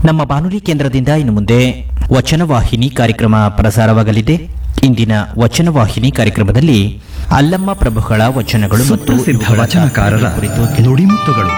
ನಮ್ಮ ಬಾನುಲಿ ಕೇಂದ್ರದಿಂದ ಇನ್ನು ಮುಂದೆ ವಚನವಾಹಿನಿ ಕಾರ್ಯಕ್ರಮ ಪ್ರಸಾರವಾಗಲಿದೆ ಇಂದಿನ ವಚನವಾಹಿನಿ ಕಾರ್ಯಕ್ರಮದಲ್ಲಿ ಅಲ್ಲಮ್ಮ ಪ್ರಭುಗಳ ವಚನಗಳು ಮತ್ತು ಸುಪ್ರಸಿದ್ಧ ಇವುಗಳ ವಚನಕಾರರ ತಾತ್ಪರ್ಯ ಕುರಿತು ನುಡಿಮುತ್ತುಗಳು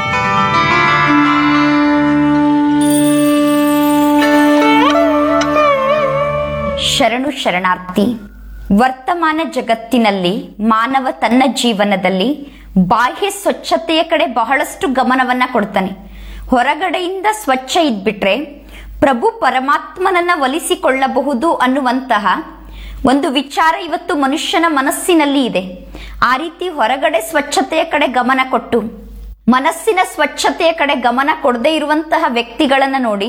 ಶರಣು ಶರಣಾರ್ಥಿ ವರ್ತಮಾನ ಜಗತ್ತಿನಲ್ಲಿ ಮಾನವ ತನ್ನ ಜೀವನದಲ್ಲಿ ಬಾಹ್ಯ ಸ್ವಚ್ಛತೆಯ ಕಡೆ ಬಹಳಷ್ಟು ಗಮನವನ್ನ ಕೊಡ್ತಾನೆ ಹೊರಗಡೆಯಿಂದ ಸ್ವಚ್ಛ ಇದ್ಬಿಟ್ರೆ ಪ್ರಭು ಪರಮಾತ್ಮನನ್ನ ಒಲಿಸಿಕೊಳ್ಳಬಹುದು ಅನ್ನುವಂತಹ ಒಂದು ವಿಚಾರ ಇವತ್ತು ಮನುಷ್ಯನ ಮನಸ್ಸಿನಲ್ಲಿ ಇದೆ ಆ ರೀತಿ ಹೊರಗಡೆ ಸ್ವಚ್ಛತೆಯ ಕಡೆ ಗಮನ ಕೊಟ್ಟು ಮನಸ್ಸಿನ ಸ್ವಚ್ಛತೆಯ ಕಡೆ ಗಮನ ಕೊಡದೇ ಇರುವಂತಹ ವ್ಯಕ್ತಿಗಳನ್ನ ನೋಡಿ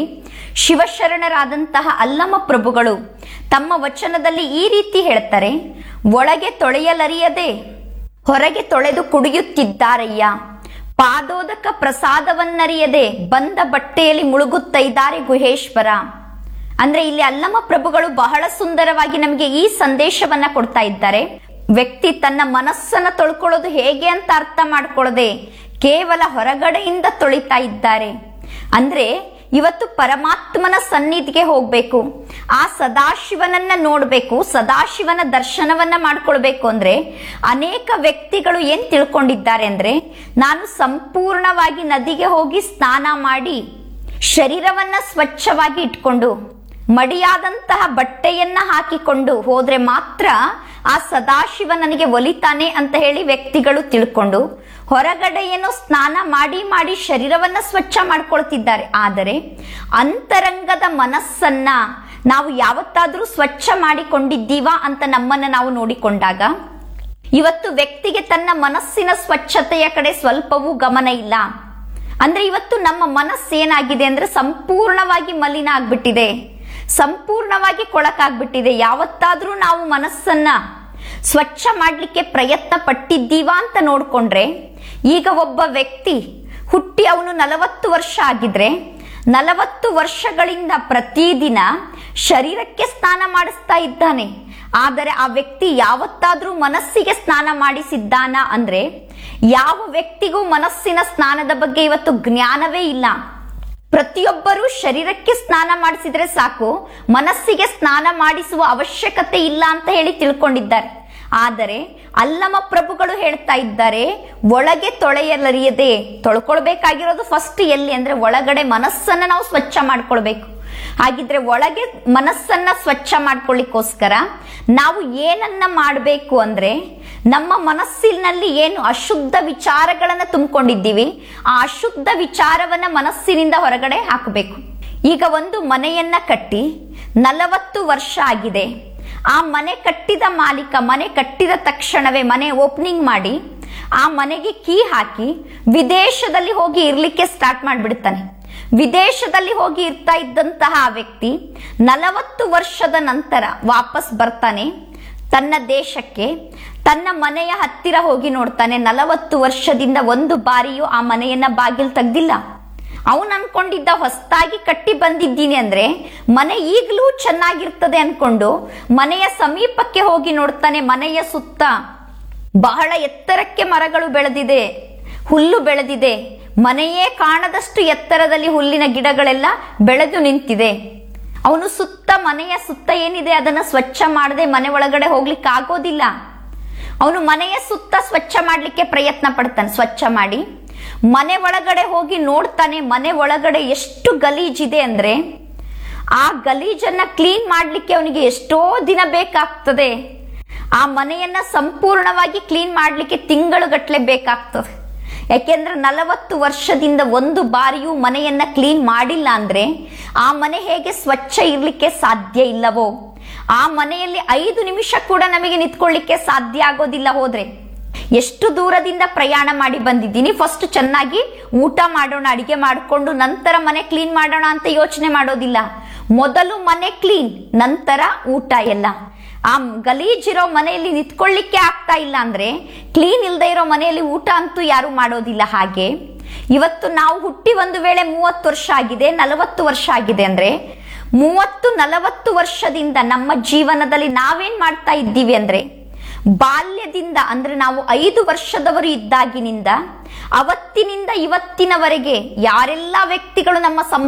ಶಿವಶರಣರಾದಂತಹ ಅಲ್ಲಮ ಪ್ರಭುಗಳು ತಮ್ಮ ವಚನದಲ್ಲಿ ಈ ರೀತಿ ಹೇಳ್ತಾರೆ ಒಳಗೆ ತೊಳೆಯಲರಿಯದೆ ಹೊರಗೆ ತೊಳೆದು ಕುಡಿಯುತ್ತಿದ್ದಾರಯ್ಯ ಪಾದೋದಕ ಪ್ರಸಾದವನ್ನರಿಯದೆ ಬಂದ ಬಟ್ಟೆಯಲ್ಲಿ ಮುಳುಗುತ್ತೈದ್ದಾರೆ ಗುಹೇಶ್ವರ ಅಂದ್ರೆ ಇಲ್ಲಿ ಅಲ್ಲಮ ಪ್ರಭುಗಳು ಬಹಳ ಸುಂದರವಾಗಿ ನಮಗೆ ಈ ಸಂದೇಶವನ್ನ ಕೊಡ್ತಾ ಇದ್ದಾರೆ ವ್ಯಕ್ತಿ ತನ್ನ ಮನಸ್ಸನ್ನ ತೊಳ್ಕೊಳ್ಳೋದು ಹೇಗೆ ಅಂತ ಅರ್ಥ ಮಾಡ್ಕೊಳ್ಳದೆ ಕೇವಲ ಹೊರಗಡೆಯಿಂದ ತೊಳಿತಾ ಇದ್ದಾರೆ ಅಂದ್ರೆ ಇವತ್ತು ಪರಮಾತ್ಮನ ಸನ್ನಿಧಿಗೆ ಹೋಗ್ಬೇಕು ಆ ಸದಾಶಿವನನ್ನ ನೋಡ್ಬೇಕು ಸದಾಶಿವನ ದರ್ಶನವನ್ನ ಮಾಡ್ಕೊಳ್ಬೇಕು ಅಂದ್ರೆ ಅನೇಕ ವ್ಯಕ್ತಿಗಳು ಏನ್ ತಿಳ್ಕೊಂಡಿದ್ದಾರೆ ಅಂದ್ರೆ ನಾನು ಸಂಪೂರ್ಣವಾಗಿ ನದಿಗೆ ಹೋಗಿ ಸ್ನಾನ ಮಾಡಿ ಶರೀರವನ್ನ ಸ್ವಚ್ಛವಾಗಿ ಇಟ್ಕೊಂಡು ಮಡಿಯಾದಂತಹ ಬಟ್ಟೆಯನ್ನ ಹಾಕಿಕೊಂಡು ಹೋದ್ರೆ ಮಾತ್ರ ಆ ಸದಾಶಿವ ನನಗೆ ಒಲಿತಾನೆ ಅಂತ ಹೇಳಿ ವ್ಯಕ್ತಿಗಳು ತಿಳ್ಕೊಂಡು ಹೊರಗಡೆ ಏನೋ ಸ್ನಾನ ಮಾಡಿ ಮಾಡಿ ಶರೀರವನ್ನ ಸ್ವಚ್ಛ ಮಾಡ್ಕೊಳ್ತಿದ್ದಾರೆ ಆದರೆ ಅಂತರಂಗದ ಮನಸ್ಸನ್ನ ನಾವು ಯಾವತ್ತಾದ್ರೂ ಸ್ವಚ್ಛ ಮಾಡಿಕೊಂಡಿದ್ದೀವಾ ಅಂತ ನಮ್ಮನ್ನ ನಾವು ನೋಡಿಕೊಂಡಾಗ ಇವತ್ತು ವ್ಯಕ್ತಿಗೆ ತನ್ನ ಮನಸ್ಸಿನ ಸ್ವಚ್ಛತೆಯ ಕಡೆ ಸ್ವಲ್ಪವೂ ಗಮನ ಇಲ್ಲ ಅಂದ್ರೆ ಇವತ್ತು ನಮ್ಮ ಮನಸ್ಸೇನಾಗಿದೆ ಅಂದ್ರೆ ಸಂಪೂರ್ಣವಾಗಿ ಮಲಿನ ಆಗ್ಬಿಟ್ಟಿದೆ ಸಂಪೂರ್ಣವಾಗಿ ಕೊಳಕಾಗ್ಬಿಟ್ಟಿದೆ ಯಾವತ್ತಾದ್ರೂ ನಾವು ಮನಸ್ಸನ್ನ ಸ್ವಚ್ಛ ಮಾಡ್ಲಿಕ್ಕೆ ಪ್ರಯತ್ನ ಪಟ್ಟಿದ್ದೀವಾ ಅಂತ ನೋಡ್ಕೊಂಡ್ರೆ ಈಗ ಒಬ್ಬ ವ್ಯಕ್ತಿ ಹುಟ್ಟಿ ಅವನು ನಲವತ್ತು ವರ್ಷ ಆಗಿದ್ರೆ ನಲವತ್ತು ವರ್ಷಗಳಿಂದ ಪ್ರತಿದಿನ ಶರೀರಕ್ಕೆ ಸ್ನಾನ ಮಾಡಿಸ್ತಾ ಇದ್ದಾನೆ ಆದರೆ ಆ ವ್ಯಕ್ತಿ ಯಾವತ್ತಾದ್ರೂ ಮನಸ್ಸಿಗೆ ಸ್ನಾನ ಮಾಡಿಸಿದ್ದಾನ ಅಂದ್ರೆ ಯಾವ ವ್ಯಕ್ತಿಗೂ ಮನಸ್ಸಿನ ಸ್ನಾನದ ಬಗ್ಗೆ ಇವತ್ತು ಜ್ಞಾನವೇ ಇಲ್ಲ ಪ್ರತಿಯೊಬ್ಬರೂ ಶರೀರಕ್ಕೆ ಸ್ನಾನ ಮಾಡಿಸಿದ್ರೆ ಸಾಕು ಮನಸ್ಸಿಗೆ ಸ್ನಾನ ಮಾಡಿಸುವ ಅವಶ್ಯಕತೆ ಇಲ್ಲ ಅಂತ ಹೇಳಿ ತಿಳ್ಕೊಂಡಿದ್ದಾರೆ ಆದರೆ ಅಲ್ಲಮ ಪ್ರಭುಗಳು ಹೇಳ್ತಾ ಇದ್ದಾರೆ ಒಳಗೆ ತೊಳೆಯಲರಿಯದೆ ತೊಳ್ಕೊಳ್ಬೇಕಾಗಿರೋದು ಫಸ್ಟ್ ಎಲ್ಲಿ ಅಂದ್ರೆ ಒಳಗಡೆ ಮನಸ್ಸನ್ನ ನಾವು ಸ್ವಚ್ಛ ಮಾಡ್ಕೊಳ್ಬೇಕು ಹಾಗಿದ್ರೆ ಒಳಗೆ ಮನಸ್ಸನ್ನ ಸ್ವಚ್ಛ ಮಾಡ್ಕೊಳ್ಳಿಕ್ಕೋಸ್ಕರ ನಾವು ಏನನ್ನ ಮಾಡಬೇಕು ಅಂದ್ರೆ ನಮ್ಮ ಮನಸ್ಸಿನಲ್ಲಿ ಏನು ಅಶುದ್ಧ ವಿಚಾರಗಳನ್ನ ತುಂಬಿಕೊಂಡಿದ್ದೀವಿ ಆ ಅಶುದ್ಧ ವಿಚಾರವನ್ನ ಮನಸ್ಸಿನಿಂದ ಹೊರಗಡೆ ಹಾಕಬೇಕು ಈಗ ಒಂದು ಮನೆಯನ್ನ ಕಟ್ಟಿ ನಲವತ್ತು ವರ್ಷ ಆಗಿದೆ ಆ ಮನೆ ಕಟ್ಟಿದ ಮಾಲೀಕ ಮನೆ ಕಟ್ಟಿದ ತಕ್ಷಣವೇ ಮನೆ ಓಪನಿಂಗ್ ಮಾಡಿ ಆ ಮನೆಗೆ ಕೀ ಹಾಕಿ ವಿದೇಶದಲ್ಲಿ ಹೋಗಿ ಇರ್ಲಿಕ್ಕೆ ಸ್ಟಾರ್ಟ್ ಮಾಡಿಬಿಡ್ತಾನೆ ವಿದೇಶದಲ್ಲಿ ಹೋಗಿ ಇರ್ತಾ ಇದ್ದಂತಹ ಆ ವ್ಯಕ್ತಿ ನಲವತ್ತು ವರ್ಷದ ನಂತರ ವಾಪಸ್ ಬರ್ತಾನೆ ತನ್ನ ದೇಶಕ್ಕೆ ತನ್ನ ಮನೆಯ ಹತ್ತಿರ ಹೋಗಿ ನೋಡ್ತಾನೆ ನಲವತ್ತು ವರ್ಷದಿಂದ ಒಂದು ಬಾರಿಯೂ ಆ ಮನೆಯನ್ನ ಬಾಗಿಲು ತೆಗ್ದಿಲ್ಲ ಅವನು ಅನ್ಕೊಂಡಿದ್ದ ಹೊಸದಾಗಿ ಕಟ್ಟಿ ಬಂದಿದ್ದೀನಿ ಅಂದ್ರೆ ಮನೆ ಈಗಲೂ ಚೆನ್ನಾಗಿರ್ತದೆ ಅನ್ಕೊಂಡು ಮನೆಯ ಸಮೀಪಕ್ಕೆ ಹೋಗಿ ನೋಡ್ತಾನೆ ಮನೆಯ ಸುತ್ತ ಬಹಳ ಎತ್ತರಕ್ಕೆ ಮರಗಳು ಬೆಳೆದಿದೆ ಹುಲ್ಲು ಬೆಳೆದಿದೆ ಮನೆಯೇ ಕಾಣದಷ್ಟು ಎತ್ತರದಲ್ಲಿ ಹುಲ್ಲಿನ ಗಿಡಗಳೆಲ್ಲ ಬೆಳೆದು ನಿಂತಿದೆ ಅವನು ಸುತ್ತ ಮನೆಯ ಸುತ್ತ ಏನಿದೆ ಅದನ್ನ ಸ್ವಚ್ಛ ಮಾಡದೆ ಮನೆ ಒಳಗಡೆ ಹೋಗ್ಲಿಕ್ಕೆ ಆಗೋದಿಲ್ಲ ಅವನು ಮನೆಯ ಸುತ್ತ ಸ್ವಚ್ಛ ಮಾಡ್ಲಿಕ್ಕೆ ಪ್ರಯತ್ನ ಪಡ್ತಾನೆ ಸ್ವಚ್ಛ ಮಾಡಿ ಮನೆ ಒಳಗಡೆ ಹೋಗಿ ನೋಡ್ತಾನೆ ಮನೆ ಒಳಗಡೆ ಎಷ್ಟು ಗಲೀಜಿದೆ ಅಂದ್ರೆ ಆ ಗಲೀಜನ್ನ ಕ್ಲೀನ್ ಮಾಡ್ಲಿಕ್ಕೆ ಅವನಿಗೆ ಎಷ್ಟೋ ದಿನ ಬೇಕಾಗ್ತದೆ ಆ ಮನೆಯನ್ನ ಸಂಪೂರ್ಣವಾಗಿ ಕ್ಲೀನ್ ಮಾಡ್ಲಿಕ್ಕೆ ತಿಂಗಳುಗಟ್ಲೆ ಬೇಕಾಗ್ತದೆ ಯಾಕೆಂದ್ರೆ ನಲವತ್ತು ವರ್ಷದಿಂದ ಒಂದು ಬಾರಿಯೂ ಮನೆಯನ್ನ ಕ್ಲೀನ್ ಮಾಡಿಲ್ಲ ಅಂದ್ರೆ ಆ ಮನೆ ಹೇಗೆ ಸ್ವಚ್ಛ ಇರ್ಲಿಕ್ಕೆ ಸಾಧ್ಯ ಇಲ್ಲವೋ ಆ ಮನೆಯಲ್ಲಿ ಐದು ನಿಮಿಷ ಕೂಡ ನಮಗೆ ನಿಂತ್ಕೊಳ್ಳಿಕ್ಕೆ ಸಾಧ್ಯ ಆಗೋದಿಲ್ಲ ಹೋದ್ರೆ ಎಷ್ಟು ದೂರದಿಂದ ಪ್ರಯಾಣ ಮಾಡಿ ಬಂದಿದ್ದೀನಿ ಫಸ್ಟ್ ಚೆನ್ನಾಗಿ ಊಟ ಮಾಡೋಣ ಅಡಿಗೆ ಮಾಡಿಕೊಂಡು ನಂತರ ಮನೆ ಕ್ಲೀನ್ ಮಾಡೋಣ ಅಂತ ಯೋಚನೆ ಮಾಡೋದಿಲ್ಲ ಮೊದಲು ಮನೆ ಕ್ಲೀನ್ ನಂತರ ಊಟ ಎಲ್ಲ ಆ ಗಲೀಜಿರೋ ಮನೆಯಲ್ಲಿ ನಿಂತ್ಕೊಳ್ಳಿಕ್ಕೆ ಆಗ್ತಾ ಇಲ್ಲ ಅಂದ್ರೆ ಕ್ಲೀನ್ ಇಲ್ಲದೆ ಇರೋ ಮನೆಯಲ್ಲಿ ಊಟ ಅಂತೂ ಯಾರು ಮಾಡೋದಿಲ್ಲ ಹಾಗೆ ಇವತ್ತು ನಾವು ಹುಟ್ಟಿ ಒಂದು ವೇಳೆ ಮೂವತ್ತು ವರ್ಷ ಆಗಿದೆ ನಲವತ್ತು ವರ್ಷ ಆಗಿದೆ ಅಂದ್ರೆ ಮೂವತ್ತು ನಲವತ್ತು ವರ್ಷದಿಂದ ನಮ್ಮ ಜೀವನದಲ್ಲಿ ನಾವೇನ್ ಮಾಡ್ತಾ ಇದ್ದೀವಿ ಅಂದ್ರೆ ಬಾಲ್ಯದಿಂದ ಅಂದ್ರೆ ನಾವು ಐದು ವರ್ಷದವರು ಇದ್ದಾಗಿನಿಂದ ಅವತ್ತಿನಿಂದ ಇವತ್ತಿನವರೆಗೆ ಯಾರೆಲ್ಲ ವ್ಯಕ್ತಿಗಳು ನಮ್ಮ